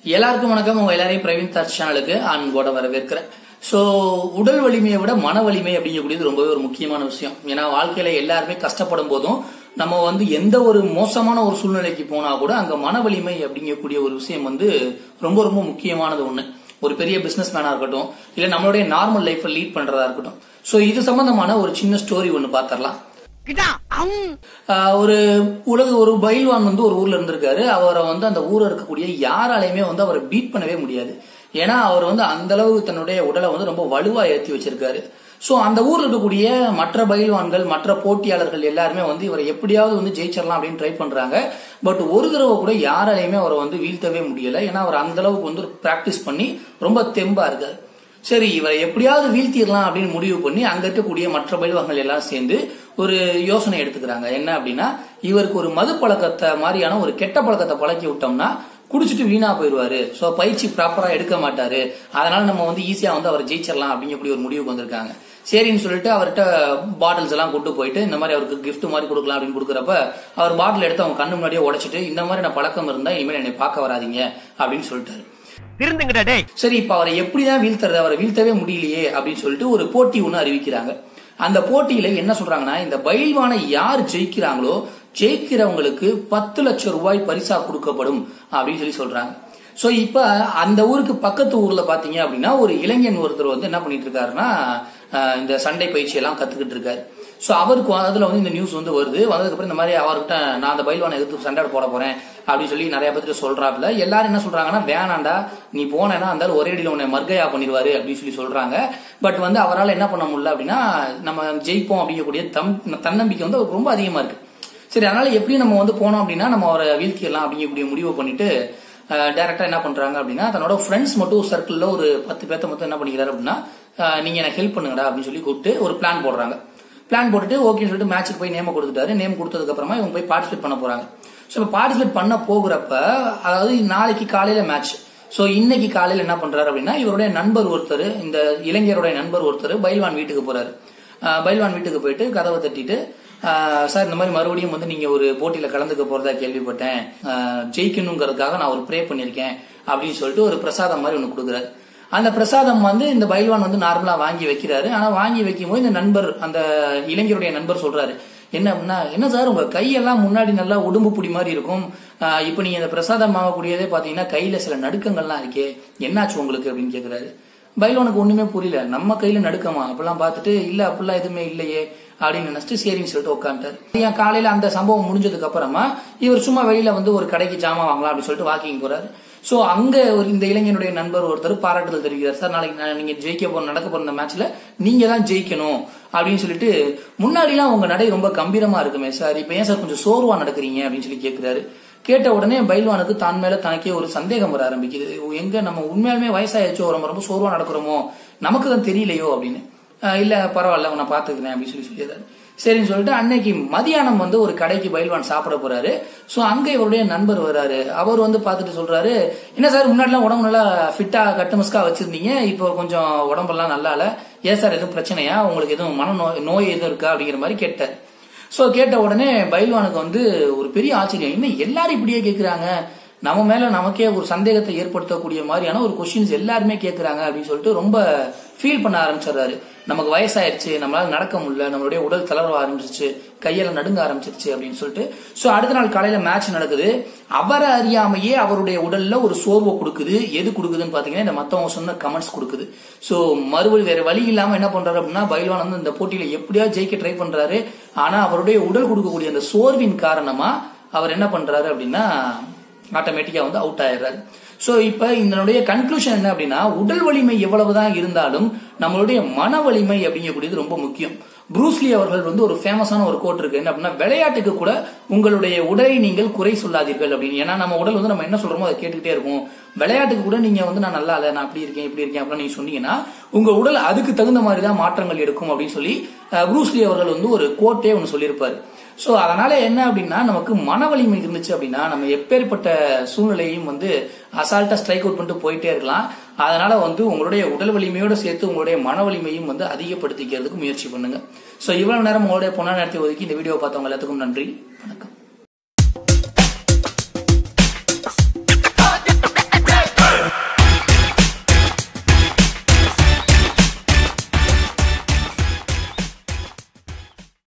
எல்லாருக்கும் வணக்கம் உங்க எல்லாரையும் பிரவீன் தார் சேனலுக்கு அன்போட வரவேற்கிறேன் சோ உடல் வலிமையை விட மன வலிமை அப்படிங்கக்கூடியது ரொம்பவே ஒரு முக்கியமான விஷயம் ஏன்னா வாழ்க்கையில எல்லாருமே கஷ்டப்படும் போதும் நம்ம வந்து எந்த ஒரு மோசமான ஒரு சூழ்நிலைக்கு போனா கூட அங்க மன வலிமை அப்படிங்கக்கூடிய ஒரு விஷயம் வந்து ரொம்ப ரொம்ப முக்கியமானது ஒண்ணு ஒரு பெரிய பிசினஸ் மேனா இருக்கட்டும் இல்ல நம்மளுடைய நார்மல் லைஃப்பை லீட் பண்றதா இருக்கட்டும் சோ இது சம்பந்தமான ஒரு சின்ன ஸ்டோரி ஒன்னு பாத்திரலாம் ஆஹ் ஒரு உலக ஒரு பைல்வான் வந்து ஒரு ஊர்ல இருந்திருக்காரு அவரை வந்து அந்த ஊர்ல இருக்கக்கூடிய யாராலையுமே வந்து அவரை பீட் பண்ணவே முடியாது ஏன்னா அவர் வந்து அந்த அளவு தன்னுடைய உடலை வந்து ரொம்ப வலுவா ஏற்றி வச்சிருக்காரு சோ அந்த ஊர்ல இருக்கக்கூடிய மற்ற பயில்வான்கள் மற்ற போட்டியாளர்கள் எல்லாருமே வந்து இவரை எப்படியாவது வந்து ஜெயிச்சிடலாம் அப்படின்னு ட்ரை பண்றாங்க பட் ஒரு தடவை கூட யாராலையுமே அவரை வந்து வீழ்த்தவே முடியல ஏன்னா அவர் அந்த அளவுக்கு வந்து பிராக்டிஸ் பண்ணி ரொம்ப தெம்பா இருக்காரு சரி இவரை எப்படியாவது வீழ்த்திடலாம் அப்படின்னு முடிவு பண்ணி அங்க இருக்கக்கூடிய மற்ற பயில்வான்கள் எல்லாம் சேர்ந்து ஒரு யோசனை எடுத்துக்கிறாங்க என்ன அப்படின்னா இவருக்கு ஒரு மது பழக்கத்தை மாதிரியான ஒரு கெட்ட பழக்கத்தை பழக்கி விட்டோம்னா குடிச்சிட்டு வீணா போயிடுவாரு சோ பயிற்சி ப்ராப்பரா எடுக்க மாட்டாரு அதனால நம்ம வந்து ஈஸியா வந்து அவரை ஜெயிச்சிடலாம் அப்படிங்கக்கூடிய ஒரு முடிவுக்கு வந்திருக்காங்க சரின்னு சொல்லிட்டு அவர்கிட்ட பாட்டில்ஸ் எல்லாம் கொண்டு போயிட்டு இந்த மாதிரி அவருக்கு gift மாதிரி கொடுக்கலாம் அப்படின்னு கொடுக்குறப்ப அவர் பாட்டில் எடுத்து அவங்க கண்ணு முன்னாடியே உடைச்சிட்டு இந்த மாதிரி நான் பழக்கம் இருந்தா இனிமேல் என்னை பார்க்க வராதீங்க அப்படின்னு சொல்லிட்டாரு திருந்துங்கடா டேய் சரி இப்ப அவரை எப்படிதான் வீழ்த்துறது அவரை வீழ்த்தவே முடியலையே அப்படின்னு சொல்லிட்டு ஒரு போட்டி ஒண்ணு அறிவிக்கிறாங்க அந்த போட்டியில என்ன சொல்றாங்கன்னா இந்த பயில்வானை யார் ஜெயிக்கிறாங்களோ ஜெயிக்கிறவங்களுக்கு பத்து லட்சம் ரூபாய் பரிசா கொடுக்கப்படும் அப்படின்னு சொல்லி சொல்றாங்க சோ இப்ப அந்த ஊருக்கு பக்கத்து ஊர்ல பாத்தீங்க அப்படின்னா ஒரு இளைஞன் ஒருத்தர் வந்து என்ன பண்ணிட்டு இருக்காருன்னா அஹ், இந்த சண்டை பயிற்சி எல்லாம் கத்துக்கிட்டு இருக்காரு சோ அவருக்கு அதுல வந்து இந்த நியூஸ் வந்து வருது வந்ததுக்கு அப்புறம் இந்த மாதிரி அவர்கிட்ட நான் அந்த பயில்வானை எதிர்த்து சண்டை போட போறேன் அப்படின்னு சொல்லி நிறைய பேர்த்து சொல்றாப்புல எல்லாரும் என்ன சொல்றாங்கன்னா வேணாண்டா நீ போனேன்னா அந்த ஆளு ஒரே அடியில உன்னை மர்கையா பண்ணிடுவாரு அப்படின்னு சொல்லி சொல்றாங்க பட் வந்து அவரால் என்ன பண்ண முடியல அப்படின்னா நம்ம ஜெயிப்போம் அப்படிங்கக்கூடிய தம் தன்னம்பிக்கை வந்து அவருக்கு ரொம்ப அதிகமா இருக்கு சரி அதனால எப்படியும் நம்ம வந்து போனோம் அப்படின்னா நம்ம அவரை வீழ்த்திடலாம் அப்படிங்கக்கூடிய முடிவை பண்ணிட்டு டேரக்டா என்ன பண்றாங்க அப்படின்னா தன்னோட ஃப்ரெண்ட்ஸ் மட்டும் சர்க்கிள்ல ஒரு பத்து பேர்த்த மட்டும் என்ன பண்ணிக்கிறாரு அப்படின்னா அஹ், நீங்க எனக்கு ஹெல்ப் பண்ணுங்கடா அப்படின்னு சொல்லி கூப்பிட்டு ஒரு பிளான் போடுறாங்க பிளான் போட்டுட்டு ஓகேன்னு சொல்லிட்டு மேட்ச்சுக்கு போய் நேம கொடுத்துட்டாரு நேம் கொடுத்ததுக்கு அப்புறமா இவங்க போய் பார்ட்டிசிபேட் பண்ண போறாங்க ஸோ இப்போ பார்ட்டிசிபேட் பண்ண போகிறப்ப அதாவது நாளைக்கு காலையில மேட்ச் ஸோ இன்னைக்கு காலையில என்ன பண்றாரு அப்படின்னா இவருடைய நண்பர் ஒருத்தர் இந்த இளைஞருடைய நண்பர் ஒருத்தர் பைல்வான் வீட்டுக்கு போறாரு அஹ் பைல்வான் வீட்டுக்கு போயிட்டு கதவை தட்டிட்டு அஹ் சார் இந்த மாதிரி மறுபடியும் வந்து நீங்க ஒரு போட்டியில கலந்துக்க போறதா கேள்விப்பட்டேன் அஹ் ஜெயிக்கணுங்கிறதுக்காக நான் ஒரு ப்ரே பண்ணிருக்கேன் அப்படின்னு சொல்லிட்டு ஒரு பிரசாதம் மாதிரி ஒன்று கொடுக்குறாரு அந்த பிரசாதம் வந்து இந்த பைல்வான் வந்து நார்மலா வாங்கி வைக்கிறாரு ஆனா வாங்கி வைக்கும் போது இந்த நண்பர் அந்த இளைஞருடைய நண்பர் சொல்றாரு என்ன அப்படின்னா என்ன சார் உங்க கையெல்லாம் முன்னாடி நல்லா உடும்பு புடி மாதிரி இருக்கும் ஆஹ் இப்ப நீங்க இந்த பிரசாதம் வாங்கக்கூடியதே பாத்தீங்கன்னா கையில சில நடுக்கங்கள்லாம் இருக்கே என்னாச்சு உங்களுக்கு அப்படின்னு கேக்குறாரு பைல்வானுக்கு ஒண்ணுமே புரியல நம்ம கையில நடுக்கமா அப்பெல்லாம் பார்த்துட்டு இல்ல அப்படிலாம் எதுவுமே இல்லையே அப்படின்னு நினைச்சிட்டு சரின்னு சொல்லிட்டு உட்காந்துட்டாரு ஏன் காலையில அந்த சம்பவம் முடிஞ்சதுக்கு அப்புறமா இவர் சும்மா வெளியில வந்து ஒரு கடைக்கு ஜாமான் வாங்கலாம் அப்படின்னு சொல்லிட்டு வாக்கிங் போறாரு சோ அங்க ஒரு இந்த இளைஞனுடைய நண்பர் ஒருத்தர் பாராட்டுதல் தெரிவிக்கிறார் சார் நாளைக்கு நான் நீங்க ஜெயிக்க போற நடக்க போற இந்த மேட்ச்ல நீங்க தான் ஜெயிக்கணும் அப்படின்னு சொல்லிட்டு முன்னாடி எல்லாம் உங்க நடை ரொம்ப கம்பீரமா இருக்குமே சார் இப்ப ஏன் சார் கொஞ்சம் சோர்வா நடக்கிறீங்க அப்படின்னு சொல்லி கேக்குறாரு கேட்ட உடனே பைல்வானுக்கு தான் மேல தனக்கே ஒரு சந்தேகம் வர ஆரம்பிக்குது எங்க நம்ம உண்மையாலுமே வயசாயிடுச்சோ நம்ம ரொம்ப சோர்வா நடக்கிறோமோ நமக்கு தான் தெரியலையோ அப்படின்னு அஹ் இல்ல பரவாயில்ல உன்னை பாத்துக்கிறேன் அப்படின்னு சொல்லி சொல்லிடுறாரு சரின்னு சொல்லிட்டு அன்னைக்கு மதியானம் வந்து ஒரு கடைக்கு பயில்வான் சாப்பிட போறாரு சோ அங்க இவருடைய நண்பர் வராரு அவர் வந்து பார்த்துட்டு சொல்றாரு என்ன சார் முன்னாடிலாம் உடம்பு நல்லா ஃபிட்டா கட்டுமஸ்கா வச்சிருந்தீங்க இப்போ கொஞ்சம் உடம்பெல்லாம் நல்லா இல்ல ஏன் சார் எதுவும் பிரச்சனையா உங்களுக்கு எதுவும் மன நோய் நோய் எதுவும் இருக்கா அப்படிங்கிற மாதிரி கேட்டார் சோ கேட்ட உடனே பைல்வானுக்கு வந்து ஒரு பெரிய ஆச்சரியம் இன்னும் எல்லாரும் இப்படியே கேக்குறாங்க நம்ம மேல நமக்கே ஒரு சந்தேகத்தை ஏற்படுத்தக்கூடிய மாதிரியான ஒரு கொஸ்டின்ஸ் எல்லாருமே கேக்குறாங்க அப்படின்னு சொல்லிட்டு ரொம்ப ஃபீல் பண்ண ஆரம்பிச்சிடுறாரு நமக்கு வயசாயிருச்சு நம்மளால நடக்க முடியல நம்மளுடைய உடல் தளர்வ ஆரம்பிச்சிருச்சு கையெல்லாம் நடுங்க ஆரம்பிச்சிருச்சு அப்படின்னு சொல்லிட்டு சோ அடுத்த நாள் காலையில மேட்ச் நடக்குது அவரை அறியாமையே அவருடைய உடல்ல ஒரு சோர்வை கொடுக்குது எது கொடுக்குதுன்னு பாத்தீங்கன்னா இந்த மத்தவங்க சொன்ன கமெண்ட்ஸ் கொடுக்குது சோ மறுபடி வேற வழி இல்லாம என்ன பண்றாரு அப்படின்னா பைல்வான் வந்து இந்த போட்டியில எப்படியாவது ஜெயிக்க ட்ரை பண்றாரு ஆனா அவருடைய உடல் கொடுக்கக்கூடிய அந்த சோர்வின் காரணமா அவர் என்ன பண்றாரு அப்படின்னா ஆட்டோமேட்டிக்கா வந்து அவுட் ஆயிடுறாரு சோ இப்ப இதனுடைய கன்க்ளூஷன் என்ன அப்படின்னா உடல் வலிமை எவ்வளவுதான் இருந்தாலும் நம்மளுடைய மன வலிமை அப்படிங்கக்கூடியது ரொம்ப முக்கியம் ப்ரூஸ்லி அவர்கள் வந்து ஒரு ஃபேமஸான ஒரு கோட் இருக்கு என்ன அப்படின்னா விளையாட்டுக்கு கூட உங்களுடைய உடலை நீங்கள் குறை சொல்லாதீர்கள் அப்படின்னு ஏன்னா நம்ம உடல் வந்து நம்ம என்ன சொல்றோமோ அதை கேட்டுக்கிட்டே இருக்கும் விளையாட்டுக்கு கூட நீங்க வந்து நான் நல்லா இல்ல நான் அப்படி இருக்கேன் இப்படி இருக்கேன் அப்படின்னு நீங்க சொன்னீங்கன்னா உங்க உடல் அதுக்கு தகுந்த மாதிரி தான் மாற்றங்கள் எடுக்கும் அப்படின்னு சொல்லி அஹ், ப்ரூஸ்லி அவர்கள் வந்து ஒரு கோட்டே ஒன்று சொல்லியிருப்பாரு சோ அதனால என்ன அப்படின்னா நமக்கு மன வலிமை இருந்துச்சு அப்படின்னா நம்ம எப்பேற்பட்ட சூழ்நிலையும் வந்து அசால்ட்டா ஸ்ட்ரைக் அவுட் பண்ணிட்டு போயிட்டே இருக்கலாம் அதனால வந்து உங்களுடைய உடல் வலிமையோட சேர்த்து உங்களுடைய மன வலிமையும் வந்து அதிகப்படுத்திக்கிறதுக்கு முயற்சி பண்ணுங்க சோ இவ்வளவு நேரம் உங்களுடைய பொண்ணா நேரத்தை ஒதுக்கி இந்த வீடியோ பார்த்தவங்க எல்லாத்துக்கும் நன்றி வணக்கம்